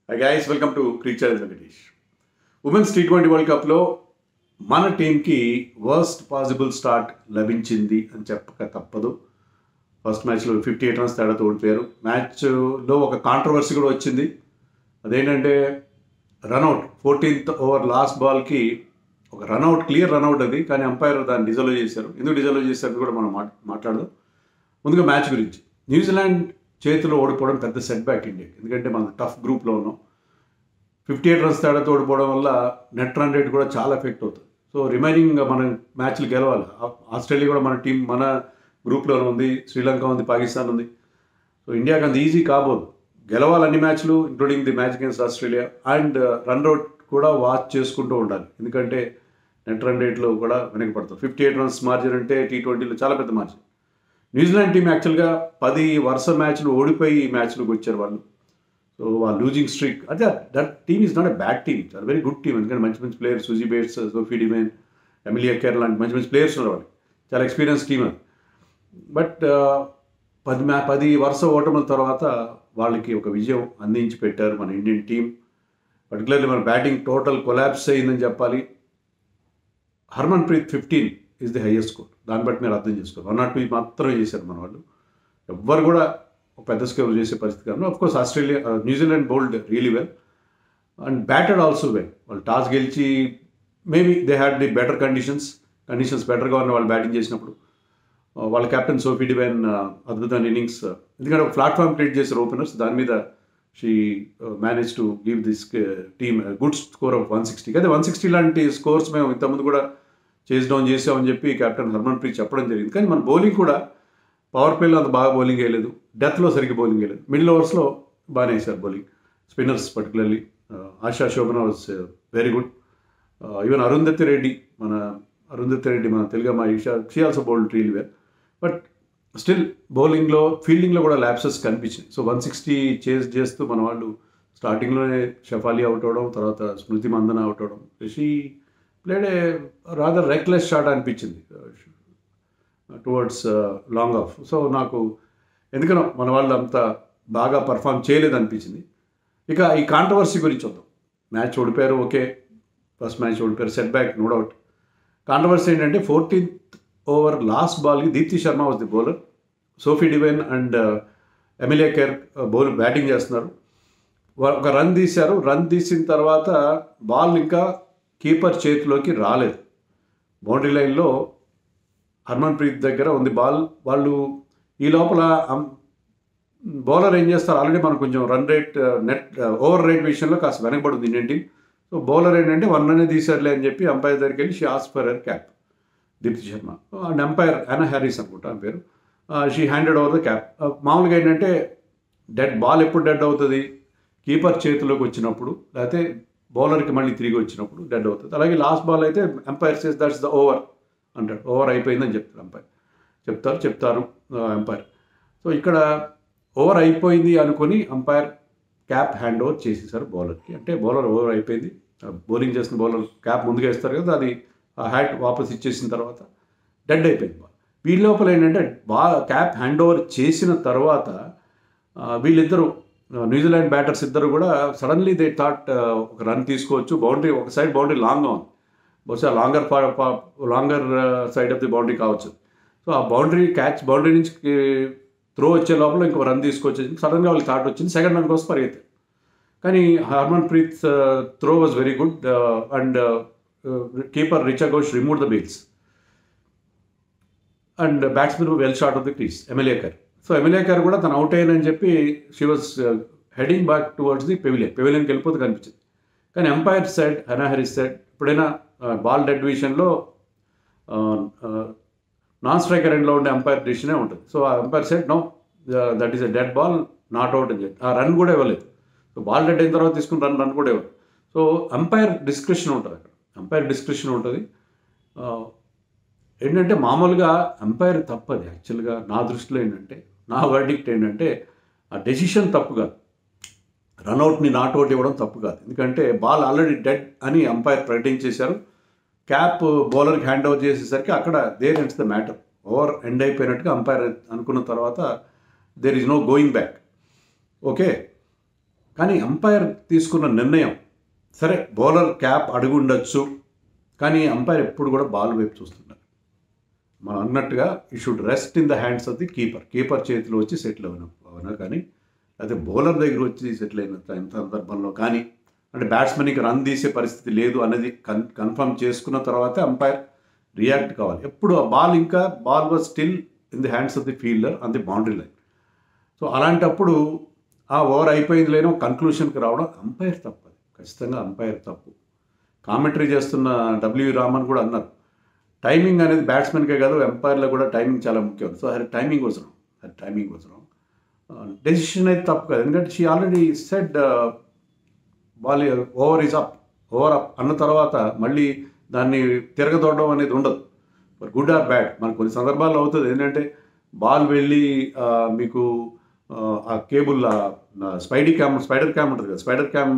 high guys welcome to creature Venkatesh women's T twenty world కప్లో మన టీంకి వర్స్ట్ పాసిబుల్ స్టార్ట్ లభించింది అని చెప్పక తప్పదు ఫస్ట్ మ్యాచ్లో ఫిఫ్టీ ఎయిట్ రన్స్ తేడాతో ఓడిపోయారు మ్యాచ్లో ఒక కాంట్రవర్సీ కూడా వచ్చింది అదేంటంటే రన్అట్ ఫోర్టీన్త్ ఓవర్ లాస్ట్ బాల్కి ఒక రన్అట్ క్లియర్ రన్అట్ అది కానీ అంపైర్ దాన్ని డిజల్వ్ చేశారు ఎందుకు డిజల్వ్ చేశారని కూడా మనం మాట్ మాట్లాడదాం ముందుగా మ్యాచ్ గురించి న్యూజిలాండ్ చేతిలో ఓడిపోవడం పెద్ద సెట్ బ్యాక్ ఇండియాకి ఎందుకంటే మనం టఫ్ గ్రూప్లో ఉన్నాం ఫిఫ్టీ ఎయిట్ రన్స్ తేడాతో ఓడిపోవడం వల్ల నెట్ రన్ రేట్ కూడా చాలా ఎఫెక్ట్ అవుతుంది సో రిమైనింగ్ మన మ్యాచ్లు గెలవాలి ఆ- ఆస్ట్రేలియా కూడా మన టీం మన గ్రూప్లోనే ఉంది శ్రీలంక ఉంది పాకిస్తాన్ ఉంది సో ఇండియాకి అంత ఈజీ కాబోదు గెలవాలి అన్ని మ్యాచ్లు including the match against Australia and run rate కూడా వాచ్ చేసుకుంటూ ఉండాలి ఎందుకంటే నెట్ రన్ రేట్లో కూడా వెనకపడతాం ఫిఫ్టీ ఎయిట్ రన్స్ మార్జిన్ అంటే టీ ట్వంటీలో చాలా పెద్ద మార్జిన్ న్యూజిలాండ్ టీం యాక్చువల్గా పది వరుస మ్యాచ్లు ఓడిపోయి ఈ మ్యాచ్లోకి వచ్చారు వాళ్ళు సో వాళ్ళు లూజింగ్ స్ట్రీక్ అదే that team is not a bad team చాలా వెరీ గుడ్ టీమ్ ఎందుకంటే మంచి మంచి players Suzie Bates Sophie Devine Amelia Kerr లాంటి మంచి మంచి ప్లేయర్స్ ఉన్నారు వాళ్ళకి చాలా ఎక్స్పీరియన్స్ టీమ్ అది బట్ పది మ్యా పది వరుస ఓటముల తర్వాత వాళ్ళకి ఒక విజయం అందించి పెట్టారు మన ఇండియన్ టీం పర్టికులర్లీ మన బ్యాటింగ్ టోటల్ కొలాబ్స్ అయిందని చెప్పాలి Harmanpreet fifteen is the highest score దాన్ని బట్టి మీరు అర్థం చేసుకోవాలి వన్ నాట్ టూ మాత్రమే చేశారు మన వాళ్ళు ఎవ్వరు కూడా ఒక పెద్ద స్కోర్ చేసే పరిస్థితి కాదు of course Australia New Zealand bowled really well and batted also well వాళ్ళు టాస్ గెలిచి maybe they had the better conditions conditions బెటర్గా ఉన్న వాళ్ళు బ్యాటింగ్ చేసినప్పుడు Uh, వాళ్ళ కెప్టెన్ సోఫీ డివైన్ అద్భుతమైన ఇన్నింగ్స్ ఎందుకంటే ఒక ప్లాట్ఫామ్ క్రియేట్ చేశారు ఓపెనర్స్ దాని మీద she manage to give this team good score of one sixty అదే వన్ సిక్స్టీ లాంటి స్కోర్స్ మేము ఇంతకుముందు కూడా చేసి డౌన్ చేసామని చెప్పి కెప్టెన్ హర్మన్ ప్రీత్ చెప్పడం జరిగింది కానీ మన బౌలింగ్ కూడా పవర్ ప్లేలో అంత బాగా బౌలింగ్ వేయలేదు డెత్లో సరిగ్గా బౌలింగ్ వేయలేదు మిడిల్ ఓవర్స్లో బాగానే వేశారు bowling spinners particularly Asha Sobhana was very good even Arundhati Reddy మన అరుంధతి రెడ్డి మన తెలుగు అమ్మాయి she also bowled real well but still బౌలింగ్లో ఫీల్డింగ్లో కూడా ల్యాప్సెస్ కనిపించినాయి సో వన్ సిక్స్టీ చేస్ చేస్తూ మన వాళ్ళు స్టార్టింగ్లోనే షఫాలి అవుట్ అవడం తర్వాత స్మృతి మందన అవుట్ అవడం she played a rather reckless shot అనిపించింది టువర్డ్స్ లాంగ్ ఆఫ్ సో నాకు ఎందుకనో మన వాళ్ళు అంత బాగా పర్ఫామ్ చేయలేదు అనిపించింది ఇక ఈ కాంట్రవర్సీ గురించి వద్దాం మ్యాచ్ ఓడిపోయారు ఓకే ఫస్ట్ మ్యాచ్ ఓడిపోయారు set back no doubt controversy ఏంటంటే ఫోర్టీన్త్ ఓవర్ లాస్ట్ బాల్కి Deepti Sharma was the bowler Sophie Devine and Amelia Kerr bowl batting చేస్తున్నారు వా- ఒక రన్ తీశారు రన్ తీసిన తర్వాత బాల్ ఇంకా కీపర్ చేతిలోకి రాలేదు బౌండరీ లైన్లో హర్మన్ ప్రీత్ దగ్గర ఉంది బాల్ వాళ్ళు ఈ లోపల అం- బౌలర్ ఏం చేస్తారు ఆల్రెడీ మనకు కొంచెం run rate net over rate విషయంలో కాస్త వెనకబడింది ఇండియన్ టీం సో బౌలర్ ఏంటంటే వన్ అనే తీసారులే అని చెప్పి అంపైర్ దగ్గరికి వెళ్ళి షీ ఆస్ for cap Deepti Sharma and umpire Anna Harris అనుకుంటా ఆ పేరు she handed over the cap మామూలుగా ఏంటంటే డెడ్ బాల్ ఎప్పుడు డెడ్ అవుతుంది కీపర్ చేతిలోకి వచ్చినప్పుడు లేకపోతే బౌలర్కి మళ్ళీ తిరిగి వచ్చినప్పుడు డెడ్ అవుతుంది అలాగే లాస్ట్ బాల్ అయితే umpire says that's the over అంటాడు ఓవర్ అయిపోయిందని చెప్తారు అంపైర్ చెప్తారు చెప్తారు అంపైర్ సో ఇక్కడ ఓవర్ అయిపోయింది అనుకొని అంపైర్ క్యాప్ హ్యాండ్ ఓవర్ చేసేసారు బౌలర్కి అంటే బౌలర్ ఓవర్ అయిపోయింది బౌలింగ్ చేసిన బౌలర్ క్యాప్ ముందుగా వేస్తారు కదా అది ఆ హ్యాట్ వాపస్ ఇచ్చేసిన తర్వాత డెడ్ అయిపోయింది బాల్ వీళ్ళ లోపల ఏంటంటే బా క్యాప్ హ్యాండ్ ఓవర్ చేసిన తర్వాత ఆ, వీళ్ళిద్దరూ ఆ, న్యూజిలాండ్ బ్యాటర్స్ ఇద్దరు కూడా సడన్లీ దే థాట్ ఒక రన్ తీసుకోవచ్చు బౌండరీ ఒక సైడ్ బౌండరీ లాంగ్గా ఉంది బహుశా longer longer side off the boundary కావచ్చు సో ఆ బౌండరీ క్యాచ్ బౌండరీ నుంచి త్రో వచ్చే లోపల ఇంకో రన్ తీసుకొచ్చేసి సడన్గా వాళ్ళకి థాట్ వచ్చింది సెకండ్ రన్ కోసం పరిగెత్తారు కానీ Harmanpreet throw was very good and keeper Richa Ghosh remove the bails and batsmen well short of the crease Amelia Kerr so Amelia Kerr కూడా తను అవుట్ అయ్యానని చెప్పి she was heading back towards the pavilion పెవిలియన్కి వెళ్ళిపోతే కనిపించింది కానీ umpire side Anna Harris side ఎప్పుడైనా ball dead విషయంలో నాన్ స్ట్రైకర్ ఎండ్లో ఉండే ఎంపైర్ డిసిషనే ఉంటుంది సో ఆ umpire side no that is a dead ball not out అని చెప్పి ఆ రన్ కూడా ఇవ్వలేదు సో బాల్ డెడ్ అయిన తర్వాత తీసుకుని రన్ రన్ కూడా ఇవ్వలేదు సో ఎంపైర్ డిస్క్రిప్షన్ ఉంటుంది అక్కడ ఎంపైర్ డిస్క్రిప్షన్ ఉంటుంది ఆ, ఏంటంటే మామూలుగా ఎంపైర్ తప్పది యాక్చువల్గా నా దృష్టిలో ఏంటంటే నా వర్డిక్ట్ ఏంటంటే ఆ డెసిషన్ తప్పు కాదు రన్అట్ని నాట్ అవుట్ ఇవ్వడం తప్పు కాదు ఎందుకంటే బాల్ ఆల్రెడీ డెడ్ అని అంపైర్ ప్రకటించేశారు క్యాప్ బౌలర్కి హ్యాండ్ ఓవర్ చేసేసరికి అక్కడ there ends the matter over end అయిపోయినట్టుగా అంపైర్ అనుకున్న తర్వాత there is no going back okay కానీ అంపైర్ తీసుకున్న నిర్ణయం సరే బౌలర్ క్యాప్ అడుగు ఉండొచ్చు కానీ అంపైర్ ఎప్పుడు కూడా బాల్ వైపు చూస్తున్నారు మనం అన్నట్టుగా ఈ should rest in the hands of the keeper keeper చేతిలో వచ్చి సెటిల్ అయిన అవునా కానీ అయితే బౌలర్ దగ్గర వచ్చి సెటిల్ అయిన త- సందర్భంలో కానీ అంటే బ్యాట్స్మెన్కి రన్ తీసే పరిస్థితి లేదు అనేది కన్ కన్ఫర్మ్ చేసుకున్న తర్వాతే అంపైర్ రియాక్ట్ కావాలి ఎప్పుడు ఆ బాల్ ఇంకా ball was still in the hands of the fielder on the boundary line so అలాంటప్పుడు ఆ ఓవర్ అయిపోయింది లేనో కన్క్లూషన్కి రావడం అంపైర్ తప్పు అది ఖచ్చితంగా అంపైర్ తప్పు కామెంటరీ చేస్తున్న డబ్ల్యూ రామన్ కూడా అన్నారు టైమింగ్ అనేది బ్యాట్స్మెన్కే కాదు ఎంపైర్లో కూడా టైమింగ్ చాలా ముఖ్యం సో అది టైమింగ్ అవసరం అది టైమింగ్ అవసరం డెసిషన్ అయితే తప్పు కాదు ఎందుకంటే she already said ball over is up over up అన్న తర్వాత మళ్ళీ దాన్ని తిరగదోడడం అనేది ఉండదు గుడ్ ఆర్ బ్యాడ్ మనకు కొన్ని సందర్భాల్లో అవుతుంది ఏంటంటే బాల్ వెళ్ళి ఆ, మీకు ఆ, ఆ cable spidey cam spider cam ఉంటుంది కదా స్పైడర్ క్యామ్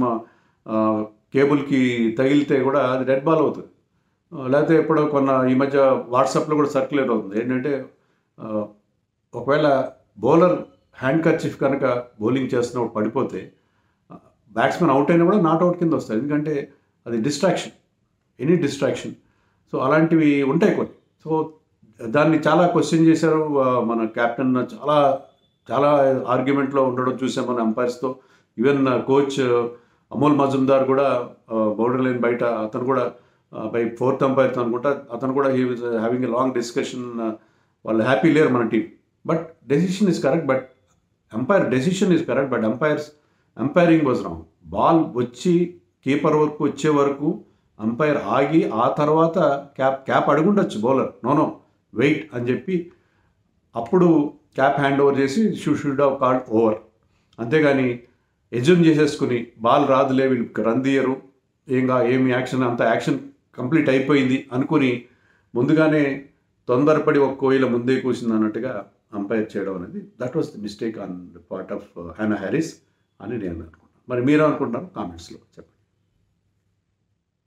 కేబుల్కి తగిలితే కూడా అది డెడ్ బాల్ అవుతుంది ఆ, లేకపోతే ఎప్పుడో కొన్న ఈ మధ్య వాట్సాప్లో కూడా సర్క్యులేట్ అవుతుంది ఏంటంటే ఆ, ఒకవేళ బౌలర్ హ్యాండ్ కర్చిఫ్ కనుక బౌలింగ్ చేస్తున్నప్పుడు పడిపోతే బ్యాట్స్మెన్ అవుట్ అయినా కూడా నాట్ అవుట్ కింద వస్తుంది ఎందుకంటే అది డిస్ట్రాక్షన్ ఎనీ డిస్ట్రాక్షన్ సో అలాంటివి ఉంటాయి కొన్ని సో దాన్ని చాలా క్వశ్చన్ చేశారు ఆ, మన కెప్టెన్ చాలా చాలా ఆర్గ్యుమెంట్లో ఉండడం చూసాం మన అంపైర్స్తో ఈవెన్ కోచ్ అమోల్ మజుందార్ కూడా బౌండరీ లైన్ బయట అతను కూడా బై ఫోర్త్ అంపైర్తో అనుకుంటా అతను కూడా he was having a long discussion వాళ్ళు హ్యాపీ లేరు మన team but decision is correct but umpire decision is correct but umpires umpiring was wrong ball వచ్చి కీపర్ వరకు వచ్చే వరకు అంపైర్ ఆగి ఆ తర్వాత క్యాప్ క్యాప్ అడుగుండొచ్చు బౌలర్ నో నో వెయిట్ అని చెప్పి అప్పుడు క్యాప్ హ్యాండ్ ఓవర్ చేసి షూ షుడ్ హావ్ కాల్డ్ ఓవర్ అంతేగాని ఎజ్యూమ్ చేసేసుకుని బాల్ రాదులే వీళ్ళు రన్ తీయరు ఏంగా ఏమి యాక్షన్ అంత యాక్షన్ కంప్లీట్ అయిపోయింది అనుకుని ముందుగానే తొందరపడి ఒక కోయిల ముందే కూసింది అన్నట్టుగా అంపైర్ చేయడం అనేది that was the mistake on the part of Hannah Harris అని నేను అనుకుంటున్నాను మరి మీరు అనుకుంటున్నారు కామెంట్స్లో చెప్పండి